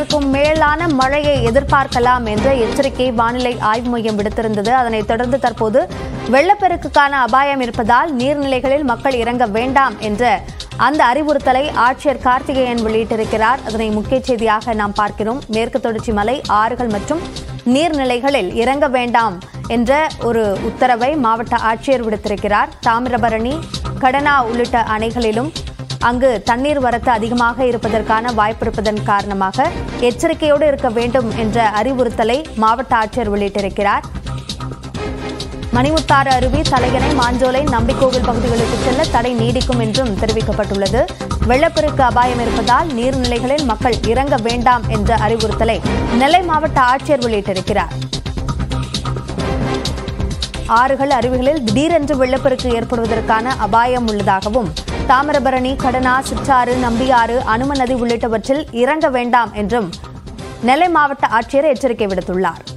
சென்டிமீட்டருக்கும் மேலான மழையை எதிர்பார்க்கலாம் என்ற எச்சரிக்கை வானிலை ஆய்வு மையம் விடுத்திருந்தது அதனைத் தொடர்ந்து தற்போது வெள்ளப்பெருக்குக்கான அபாயம் இருப்பதால் நீர்நிலைகளில் மக்கள் இறங்க வேண்டாம் என்ற அந்த அறிவுறுத்தலை ஆட்சியர் கார்த்திகேயன் வெளியிட்டிருக்கிறார் அதனை முக்கிய செய்தியாக நாம் பார்க்கிறோம் மேற்கு தொடர்ச்சி மலை ஆறுகள் மற்றும் நீர்நிலைகளில் இறங்க வேண்டாம் என்ற ஒரு உத்தரவை மாவட்ட ஆட்சியர் விடுத்திருக்கிறார் தாமிரபரணி கடனா உள்ளிட்ட அணைகளிலும் அங்கு தண்ணீர் வரத்து அதிகமாக இருப்பதற்கான வாய்ப்பு இருப்பதன் காரணமாக எச்சரிக்கையோடு இருக்க வேண்டும் என்ற அறிவுறுத்தலை மாவட்ட ஆட்சியர் வெளியிட்டிருக்கிறார் மணிமுத்தாறு அருவி தலையணை மாஞ்சோலை நம்பிக்கோவில் பகுதிகளுக்கு செல்ல தடை நீடிக்கும் என்றும் தெரிவிக்கப்பட்டுள்ளது வெள்ளப்பெருக்கு அபாயம் இருப்பதால் நீர்நிலைகளில் மக்கள் இறங்க வேண்டாம் என்ற அறிவுறுத்தலை நெல்லை மாவட்ட ஆட்சியர் வெளியிட்டிருக்கிறார் ஆறுகள் அருவிகளில் திடீரென்று வெள்ளப்பெருக்கு ஏற்படுவதற்கான அபாயம் உள்ளதாகவும் தாமிரபரணி கடனா சிற்றாறு நம்பியாறு அனும நதி உள்ளிட்டவற்றில் இறங்க வேண்டாம் என்றும் நெல்லை மாவட்ட ஆட்சியர் எச்சரிக்கை விடுத்துள்ளார்